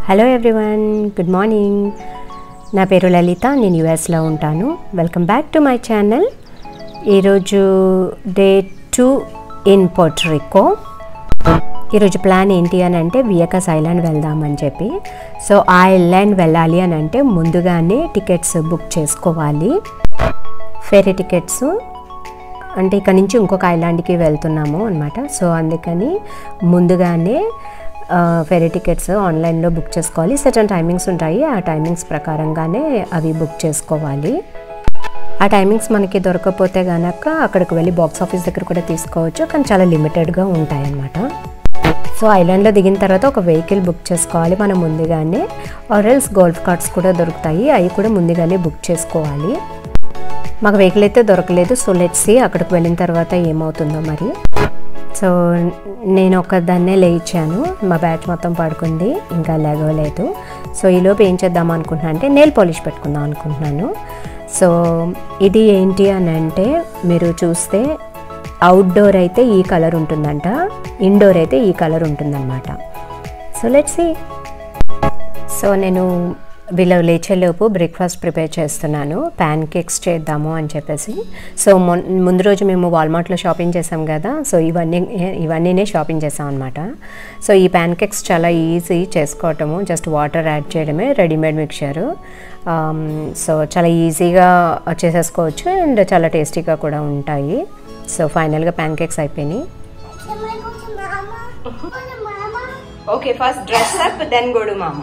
Hello everyone good morning నా పేరు లలిత నేను యుఎస్లో ఉంటాను welcome back to my channel ఈరోజు డే టూ ఇన్ పోర్టరికో ఈరోజు ప్లాన్ ఏంటి అని అంటే వియకస్ ఐలాండ్ వెళ్దామని చెప్పి సో ఆ ఐలాండ్ వెళ్ళాలి అని అంటే ముందుగానే టికెట్స్ బుక్ చేసుకోవాలి ఫెరీ టికెట్స్ అంటే ఇక్కడ నుంచి ఇంకొక ఐలాండ్కి వెళ్తున్నాము అనమాట సో అందుకని ముందుగానే ఫెరీ టికెట్స్ ఆన్లైన్లో బుక్ చేసుకోవాలి సర్టన్ టైమింగ్స్ ఉంటాయి ఆ టైమింగ్స్ ప్రకారంగానే అవి బుక్ చేసుకోవాలి ఆ టైమింగ్స్ మనకి దొరకకపోతే కనుక అక్కడికి వెళ్ళి బాక్స్ ఆఫీస్ దగ్గర కూడా తీసుకోవచ్చు కానీ చాలా లిమిటెడ్గా ఉంటాయి అన్నమాట సో ఐలాండ్లో దిగిన తర్వాత ఒక వెహికల్ బుక్ చేసుకోవాలి మనం ముందుగానే ఆర్ఎల్స్ గోల్ఫ్ కార్ట్స్ కూడా దొరుకుతాయి అవి కూడా ముందుగానే బుక్ చేసుకోవాలి మాకు వెహికల్ అయితే దొరకలేదు సో లెట్స్ సి అక్కడికి వెళ్ళిన తర్వాత ఏమవుతుందో మరి సో నేను ఒక్కదాన్నే లేచాను మా బ్యాచ్ మొత్తం పడుకుంది ఇంకా లేగలేదు సో ఈలోపు ఏం చేద్దాం అనుకుంటున్నాను అంటే నెయిల్ పాలిష్ పెట్టుకుందాం అనుకుంటున్నాను సో ఇది ఏంటి అని అంటే మీరు చూస్తే అవుట్డోర్ అయితే ఈ కలర్ ఉంటుందంట ఇండోర్ అయితే ఈ కలర్ ఉంటుందన్నమాట సో లెట్స్ సి సో నేను వీళ్ళు లేచేలోపు బ్రేక్ఫాస్ట్ ప్రిపేర్ చేస్తున్నాను ప్యాన్ కేక్స్ చేద్దాము అని చెప్పేసి సో మొన్ ముందు రోజు మేము వాల్మార్ట్లో షాపింగ్ చేసాం కదా సో ఇవన్నీ ఇవన్నీనే షాపింగ్ చేసాం అనమాట సో ఈ ప్యాన్ కేక్స్ చాలా ఈజీ చేసుకోవటము జస్ట్ వాటర్ యాడ్ చేయడమే రెడీమేడ్ మిక్చర్ సో చాలా ఈజీగా చేసేసుకోవచ్చు అండ్ చాలా టేస్టీగా కూడా ఉంటాయి సో ఫైనల్గా ప్యాన్ కేక్స్ అయిపోయినాయి Can I go to Mama? Go to Mama? Okay first dress up then go to mama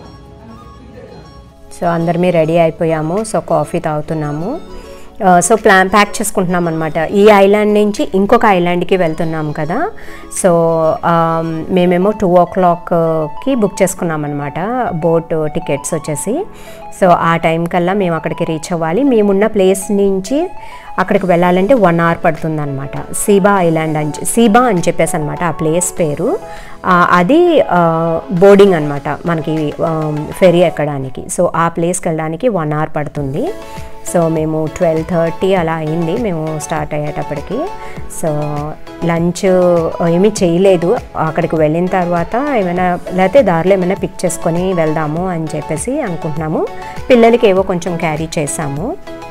so అందరమీ రెడీ అయిపోయాము సో కాఫీ తాగుతున్నాము ఆ, సో ప్లాన్ ప్యాక్ చేసుకుంటున్నాం అనమాట ఈ ఐలాండ్ నుంచి ఇంకొక ఐలాండ్కి వెళ్తున్నాం కదా సో ఆ, మేమేమో టూ ఓ క్లాక్కి బుక్ చేసుకున్నాం అనమాట బోట్ టికెట్స్ వచ్చేసి సో ఆ టైం కల్లా మేము అక్కడికి రీచ్ అవ్వాలి మేమున్న ప్లేస్ నుంచి అక్కడికి వెళ్ళాలంటే వన్ అవర్ పడుతుంది అనమాట సీబా ఐలాండ్ అని చె- సీబా అని చెప్పేసి అనమాట ఆ ప్లేస్ పేరు ఆ, అది బోర్డింగ్ అనమాట మనకి ఫెరీ ఎక్కడానికి సో ఆ ప్లేస్కి వెళ్ళడానికి వన్ అవర్ పడుతుంది సో మేము ట్వెల్వ్ థర్టీ అలా అయింది మేము స్టార్ట్ అయ్యేటప్పటికి సో లంచ్ ఏమీ చేయలేదు అక్కడికి వెళ్ళిన తర్వాత ఏమైనా లేకపోతే దారిలో ఏమైనా పిక్ చేసుకొని వెళ్దాము అని చెప్పేసి అనుకుంటున్నాము పిల్లలకి ఏవో కొంచెం క్యారీ చేసాము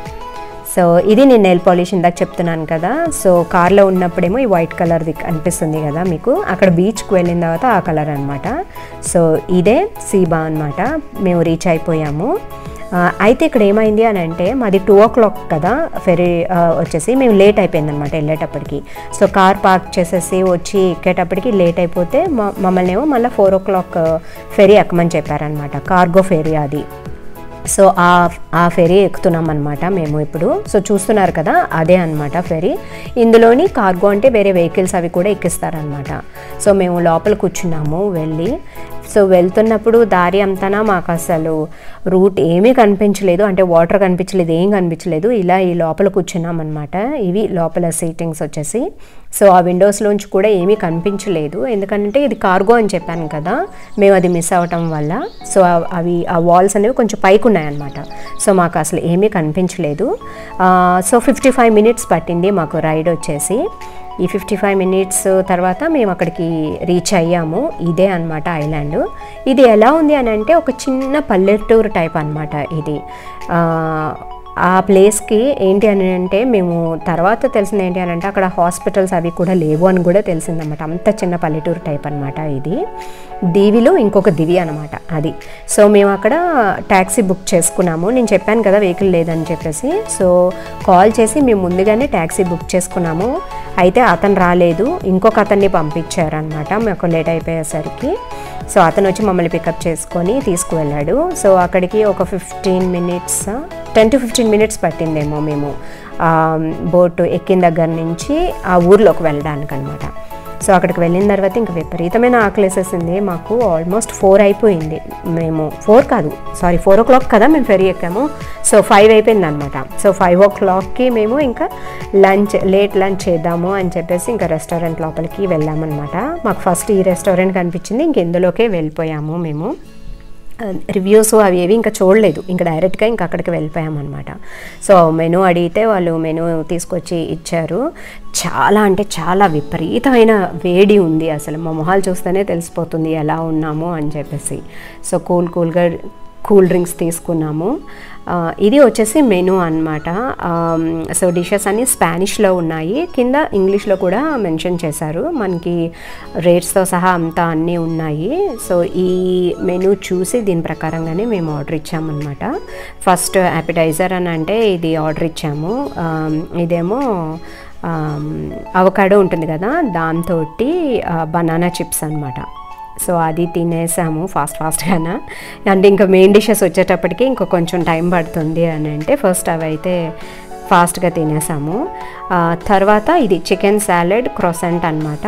సో ఇది నేను నెయిల్ పాలిష్ ఇందాక చెప్తున్నాను కదా సో కార్లో ఉన్నప్పుడేమో ఈ వైట్ కలర్ది అనిపిస్తుంది కదా మీకు అక్కడ బీచ్కి వెళ్ళిన తర్వాత ఆ కలర్ అనమాట సో ఇదే సీబా అనమాట మేము రీచ్ అయిపోయాము ఆ, అయితే ఇక్కడ ఏమైంది అని అంటే మాది టూ ఓ క్లాక్ కదా ఫెరీ ఆ, వచ్చేసి మేము లేట్ అయిపోయింది అనమాట వెళ్ళేటప్పటికి సో కార్ పార్క్ చేసేసి వచ్చి ఎక్కేటప్పటికి లేట్ అయిపోతే మా- మమ్మల్ని ఏమో మళ్ళీ ఫోర్ ఓ క్లాక్ ఫెరీ ఎక్కమని చెప్పారనమాట కార్గో ఫెరీ అది సో ఆ ఆ ఫెరీ ఎక్కుతున్నాం అనమాట మేము ఇప్పుడు సో చూస్తున్నారు కదా అదే అనమాట ఫెరీ ఇందులోని కార్గో అంటే వేరే వెహికల్స్ అవి కూడా ఎక్కిస్తారనమాట సో మేము లోపల కూర్చున్నాము వెళ్ళి సో వెళ్తున్నప్పుడు దారి అంతనా మాకు అసలు రూట్ ఏమీ కనిపించలేదు అంటే వాటర్ కనిపించలేదు ఏం కనిపించలేదు ఇలా ఈ లోపల కూర్చున్నాం అనమాట ఇవి లోపల సీటింగ్స్ వచ్చేసి సో ఆ విండోస్లోంచి కూడా ఏమీ కనిపించలేదు ఎందుకంటే ఇది కార్గో అని చెప్పాను కదా మేము అది మిస్ అవ్వటం వల్ల సో అవ్- అవి ఆ వాల్స్ అనేవి కొంచెం పైకి ఉన్నాయన్నమాట సో మాకు అసలు ఏమీ కనిపించలేదు ఆ, సో ఫిఫ్టీ ఫైవ్ మినిట్స్ పట్టింది మాకు రైడ్ వచ్చేసి ఈ ఫిఫ్టీ ఫైవ్ మినిట్స్ తర్వాత మేము అక్కడికి రీచ్ అయ్యాము ఇదే అనమాట ఐలాండ్ ఇది ఎలా ఉంది అని అంటే ఒక చిన్న పల్లెటూరు టైప్ అనమాట ఇది ఆ, ఆ ప్లేస్కి ఏంటి అని అంటే మేము తర్వాత తెలిసింది ఏంటి అని అంటే అక్కడ హాస్పిటల్స్ అవి కూడా లేవు అని కూడా తెలిసిందన్నమాట అంత చిన్న పల్లెటూరు టైప్ అనమాట ఇది దీవిలో ఇంకొక దివి అనమాట అది సో మేము అక్కడ ట్యాక్సీ బుక్ చేసుకున్నాము నేను చెప్పాను కదా వెహికల్ లేదని చెప్పేసి సో కాల్ చేసి మేము ముందుగానే ట్యాక్సీ బుక్ చేసుకున్నాము అయితే అతను రాలేదు ఇంకొక అతన్ని పంపించారనమాట మాకు లేట్ అయిపోయేసరికి సో అతను వచ్చి మమ్మల్ని పికప్ చేసుకొని తీసుకువెళ్ళాడు సో అక్కడికి ఒక fifteen minutes ten to fifteen minutes పట్టిందేమో మేము బోటు ఎక్కిన దగ్గర నుంచి ఆ ఊర్లోకి వెళ్ళడానికి అనమాట సో అక్కడికి వెళ్ళిన తర్వాత ఇంకా విపరీతమైన ఆకలేసేసింది మాకు ఆల్మోస్ట్ ఫోర్ అయిపోయింది మేము ఫోర్ కాదు సారీ ఫోర్ ఓ క్లాక్ కదా మేము ఫెరీ ఎక్కాము సో ఫైవ్ అయిపోయింది అనమాట సో ఫైవ్ ఓ క్లాక్కి మేము ఇంకా లంచ్ లేట్ లంచ్ చేద్దాము అని చెప్పేసి ఇంకా రెస్టారెంట్ లోపలికి వెళ్ళామన్నమాట మాకు ఫస్ట్ ఈ రెస్టారెంట్ కనిపించింది ఇంక ఇందులోకే వెళ్ళిపోయాము మేము రివ్యూస్ అవి ఏవి ఇంకా చూడలేదు ఇంకా డైరెక్ట్గా ఇంకా అక్కడికి వెళ్ళిపోయామన్నమాట సో మెనూ అడిగితే వాళ్ళు మెనూ తీసుకొచ్చి ఇచ్చారు చాలా అంటే చాలా విపరీతమైన వేడి ఉంది అసలు మా మొహాలు చూస్తేనే తెలిసిపోతుంది ఎలా ఉన్నాము అని చెప్పేసి సో కూల్ కూల్గా కూల్ డ్రింక్స్ తీసుకున్నాము ఆ, ఇది వచ్చేసి మెనూ అనమాట సో డిషెస్ అన్ని స్పానిష్లో ఉన్నాయి కింద ఇంగ్లీష్లో కూడా మెన్షన్ చేశారు మనకి రేట్స్తో సహా అంతా అన్నీ ఉన్నాయి సో ఈ మెనూ చూసి దీని ప్రకారంగానే మేము ఆర్డర్ ఇచ్చామన్నమాట ఫస్ట్ యాపిటైజర్ అని అంటే ఇది ఆర్డర్ ఇచ్చాము ఆ, ఇదేమో అవకాడో ఉంటుంది కదా దాంతో బనానా చిప్స్ అనమాట సో అది తినేసాము ఫాస్ట్ ఫాస్ట్గాన అంటే ఇంకా మెయిన్ డిషెస్ వచ్చేటప్పటికి ఇంకా కొంచెం టైం పడుతుంది అని అంటే ఫస్ట్ అవి అయితే ఫాస్ట్గా తినేసాము ఆ, తర్వాత ఇది చికెన్ సాలెడ్ క్రొసెంట్ అనమాట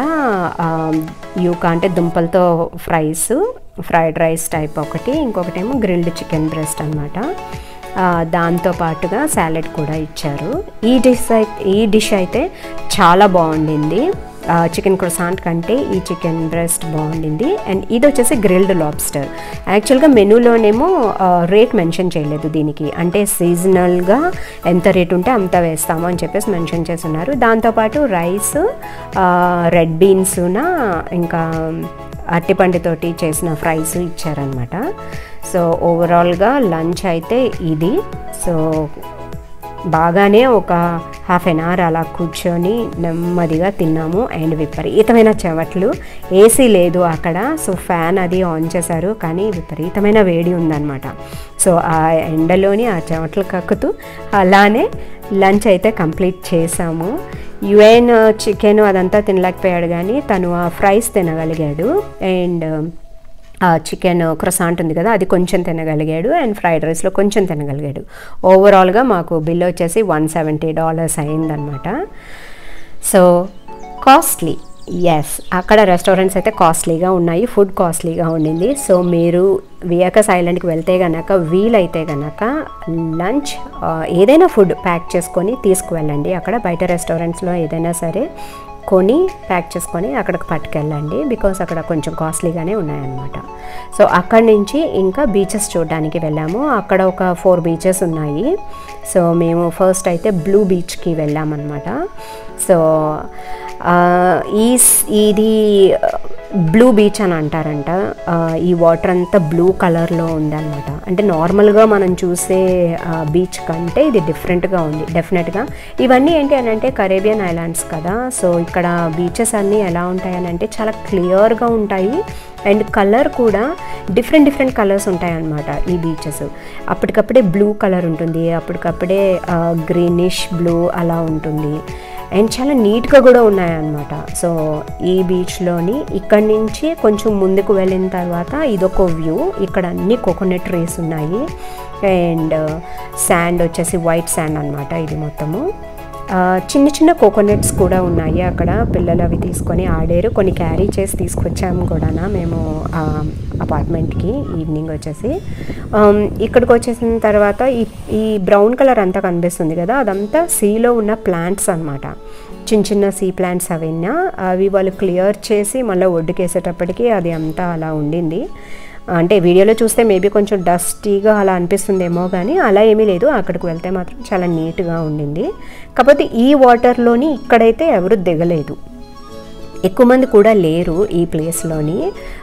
యూకా అంటే దుంపలతో ఫ్రైస్ ఫ్రైడ్ రైస్ టైప్ ఒకటి ఇంకొకటేమో గ్రిల్డ్ చికెన్ బ్రెస్ట్ అనమాట దాంతో పాటుగా సాలెడ్ కూడా ఇచ్చారు ఈ డిష్ అయితే ఈ డిష్ అయితే చాలా బాగుండింది చికెన్ క్రొసాంట్ కంటే ఈ చికెన్ బ్రెస్ట్ బాగుండింది అండ్ ఇది వచ్చేసి గ్రిల్డ్ లాబ్స్టర్ యాక్చువల్గా మెనూలోనేమో రేట్ మెన్షన్ చేయలేదు దీనికి అంటే సీజనల్గా ఎంత రేట్ ఉంటే అంత వేస్తాము అని చెప్పేసి మెన్షన్ చేస్తున్నారు దాంతోపాటు రైస్ రెడ్ బీన్స్న ఇంకా అట్టిపండుతోటి చేసిన ఫ్రైస్ ఇచ్చారనమాట సో ఓవరాల్గా లంచ్ అయితే ఇది సో బాగానే ఒక హాఫ్ అన్ అవర్ అలా కూర్చొని నెమ్మదిగా తిన్నాము అండ్ విపరీతమైన చెవట్లు ఏసీ లేదు అక్కడ సో ఫ్యాన్ అది ఆన్ చేశారు కానీ విపరీతమైన వేడి ఉందన్నమాట సో ఆ ఎండలోని ఆ చెమటలు కక్కుతూ అలానే లంచ్ అయితే కంప్లీట్ చేసాము యుఎన్ చికెన్ అదంతా తినలేకపోయాడు కానీ తను ఆ ఫ్రైస్ తినగలిగాడు అండ్ చికెన్ క్రొసాంట్ ఉంది కదా అది కొంచెం తినగలిగాడు అండ్ ఫ్రైడ్ రైస్లో కొంచెం తినగలిగాడు ఓవరాల్గా మాకు బిల్ వచ్చేసి వన్ సెవెంటీ డాలర్స్ అయిందనమాట సో కాస్ట్లీ ఎస్ అక్కడ రెస్టారెంట్స్ అయితే కాస్ట్లీగా ఉన్నాయి ఫుడ్ కాస్ట్లీగా ఉండింది సో మీరు వియాకస్ ఐలాండ్కి వెళ్తే గనక వీలైతే గనక లంచ్ ఏదైనా ఫుడ్ ప్యాక్ చేసుకొని తీసుకువెళ్ళండి అక్కడ బయట రెస్టారెంట్స్లో ఏదైనా సరే కొని ప్యాక్ చేసుకొని అక్కడికి పట్టుకెళ్ళండి బికాస్ అక్కడ కొంచెం కాస్ట్లీగానే ఉన్నాయన్నమాట సో అక్కడి నుంచి ఇంకా బీచెస్ చూడడానికి వెళ్ళాము అక్కడ ఒక ఫోర్ బీచెస్ ఉన్నాయి సో మేము ఫస్ట్ అయితే బ్లూ బీచ్కి వెళ్ళామన్నమాట సో ఆ, ఈ స్- ఇది బ్లూ బీచ్ అని అంటారంట ఆ, ఈ వాటర్ అంతా బ్లూ కలర్లో ఉందన్నమాట అంటే నార్మల్గా మనం చూసే బీచ్ కంటే ఇది డిఫరెంట్గా ఉంది డెఫినెట్గా ఇవన్నీ ఏంటి అని అంటే కరేబియన్ ఐలాండ్స్ కదా సో ఇక్కడ బీచెస్ అన్నీ ఎలా ఉంటాయి అని అంటే చాలా క్లియర్గా ఉంటాయి అండ్ కలర్ కూడా డిఫరెంట్ డిఫరెంట్ కలర్స్ ఉంటాయి అన్నమాట ఈ బీచెస్ అప్పటికప్పుడే బ్లూ కలర్ ఉంటుంది అప్పటికప్పుడే గ్రీనిష్ బ్లూ అలా ఉంటుంది అండ్ చాలా నీట్గా కూడా ఉన్నాయన్నమాట సో ఈ బీచ్లోని ఇక్కడి నుంచి కొంచెం ముందుకు వెళ్ళిన తర్వాత ఇదొక వ్యూ ఇక్కడ అన్ని కోకోనట్ ట్రీస్ ఉన్నాయి అండ్ శాండ్ వచ్చేసి వైట్ శాండ్ అనమాట ఇది మొత్తము ఆ, చిన్న చిన్న కోకోనట్స్ కూడా ఉన్నాయి అక్కడ పిల్లలు అవి తీసుకొని ఆడారు కొన్ని క్యారీ చేసి తీసుకొచ్చాము కూడా మేము అపార్ట్మెంట్కి ఈవినింగ్ వచ్చేసి ఆమ్, ఇక్కడికి వచ్చేసిన తర్వాత ఈ ఈ బ్రౌన్ కలర్ అంతా కనిపిస్తుంది కదా అదంతా సీలో ఉన్న ప్లాంట్స్ అన్నమాట చిన్న చిన్న సీ ప్లాంట్స్ అవన్నీ అవి వాళ్ళు క్లియర్ చేసి మళ్ళీ ఒడ్డుకేసేటప్పటికి అది అంతా అలా ఉండింది అంటే వీడియోలో చూస్తే మేబీ కొంచెం డస్టీగా అలా అనిపిస్తుందేమో కానీ అలా ఏమీ లేదు అక్కడికి వెళ్తే మాత్రం చాలా నీట్గా ఉండింది కాకపోతే ఈ వాటర్లోని ఇక్కడైతే ఎవరు దిగలేదు ఎక్కువ మంది కూడా లేరు ఈ ప్లేస్లోని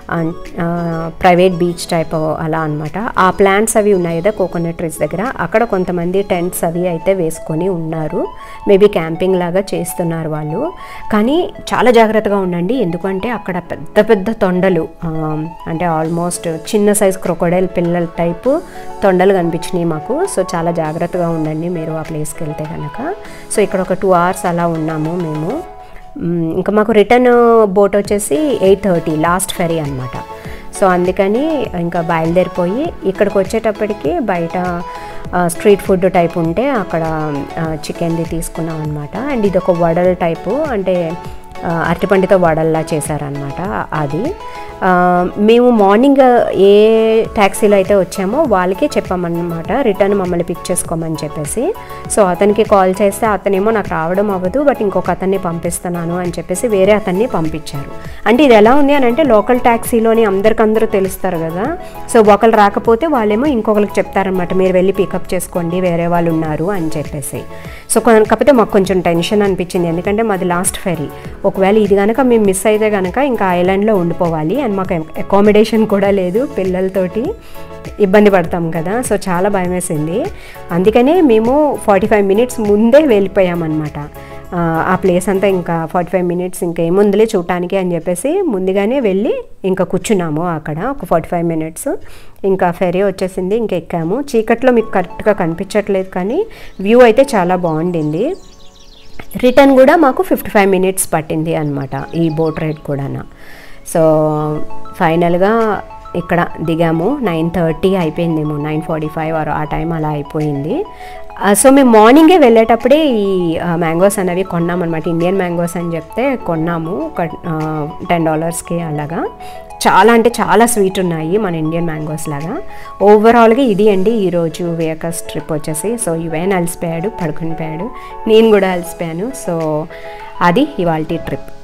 ప్రైవేట్ బీచ్ టైప్ అలా అనమాట ఆ ప్లాంట్స్ అవి ఉన్నాయి కదా కోకోనట్ ట్రీస్ దగ్గర అక్కడ కొంతమంది టెంట్స్ అవి అయితే వేసుకొని ఉన్నారు మేబీ క్యాంపింగ్ లాగా చేస్తున్నారు వాళ్ళు కానీ చాలా జాగ్రత్తగా ఉండండి ఎందుకంటే అక్కడ పెద్ద పెద్ద తొండలు ఆ, అంటే ఆల్మోస్ట్ చిన్న సైజ్ క్రొకోడైల్ పిల్లల టైపు తొండలు కనిపించినాయి మాకు సో చాలా జాగ్రత్తగా ఉండండి మీరు ఆ ప్లేస్కి వెళ్తే కనుక సో ఇక్కడ ఒక టూ అవర్స్ అలా ఉన్నాము మేము మ్, ఇంకా మాకు రిటర్న్ బోట్ వచ్చేసి ఎయిట్ థర్టీ లాస్ట్ ఫెరీ అనమాట సో అందుకని ఇంకా బయలుదేరిపోయి ఇక్కడికి వచ్చేటప్పటికి బయట స్ట్రీట్ ఫుడ్ టైప్ ఉంటే అక్కడ చికెన్ది తీసుకున్నాం అనమాట అండ్ ఇది ఒక వడల్ టైపు అంటే ఆ, అరటిపండుతో వడల్లా చేశారనమాట అది ఆ, మేము మార్నింగ్ ఏ ట్యాక్సీలో అయితే వచ్చామో వాళ్ళకే చెప్పామన్నమాట రిటర్న్ మమ్మల్ని పిక్ చేసుకోమని చెప్పేసి సో అతనికి కాల్ చేస్తే అతనేమో నాకు రావడం అవ్వదు బట్ ఇంకొక అతన్ని పంపిస్తున్నాను అని చెప్పేసి వేరే అతన్ని పంపించారు అంటే ఇది ఎలా ఉంది అని అంటే లోకల్ ట్యాక్సీలోని అందరికందరూ తెలుస్తారు కదా సో ఒకరు రాకపోతే వాళ్ళేమో ఇంకొకరికి చెప్తారనమాట మీరు వెళ్ళి పికప్ చేసుకోండి వేరే వాళ్ళు ఉన్నారు అని చెప్పేసి సో కొ- కాకపోతే మాకు కొంచెం టెన్షన్ అనిపించింది ఎందుకంటే మాది లాస్ట్ ఫెరీ ఒకవేళ ఇది కనుక మేము మిస్ అయితే కనుక ఇంకా ఐలాండ్లో ఉండిపోవాలి అండ్ మాకు అకామిడేషన్ కూడా లేదు పిల్లలతోటి ఇబ్బంది పడతాం కదా సో చాలా భయం వేసింది అందుకనే మేము ఫార్టీ ఫైవ్ మినిట్స్ ముందే వెళ్ళిపోయామన్నమాట ఆ, ఆ ప్లేస్ అంతా ఇంకా ఫార్టీ ఫైవ్ మినిట్స్ ఇంకా ఏముందిలే చూడటానికి అని చెప్పేసి ముందుగానే వెళ్ళి ఇంకా కూర్చున్నాము అక్కడ ఒక ఫార్టీ ఫైవ్ మినిట్స్ ఇంకా ఫెరీ వచ్చేసింది ఇంకా ఎక్కాము చీకట్లో మీకు కరెక్ట్గా కనిపించట్లేదు కానీ వ్యూ అయితే చాలా బాగుండింది రిటర్న్ కూడా మాకు ఫిఫ్టీ ఫైవ్ మినిట్స్ పట్టింది అనమాట ఈ బోట్ రైడ్ కూడా సో ఫైనల్గా ఇక్కడ దిగాము నైన్ థర్టీ అయిపోయిందేమో నైన్ ఫార్టీ ఫైవ్ ఆ టైం అలా అయిపోయింది ఆ, సో మేము మార్నింగే వెళ్ళేటప్పుడే ఈ మ్యాంగోస్ అనేవి కొన్నామన్నమాట ఇండియన్ మ్యాంగోస్ అని చెప్తే కొన్నాము ఒక టెన్ డాలర్స్కి అలాగా చాలా అంటే చాలా స్వీట్ ఉన్నాయి మన ఇండియన్ మ్యాంగోస్ లాగా ఓవరాల్గా ఇది అండి ఈరోజు వేకస్ ట్రిప్ వచ్చేసి సో ఇవేన్ అలసిపోయాడు పడుకుని పోయాడు నేను కూడా అలసిపోయాను సో అది ఇవాళ ట్రిప్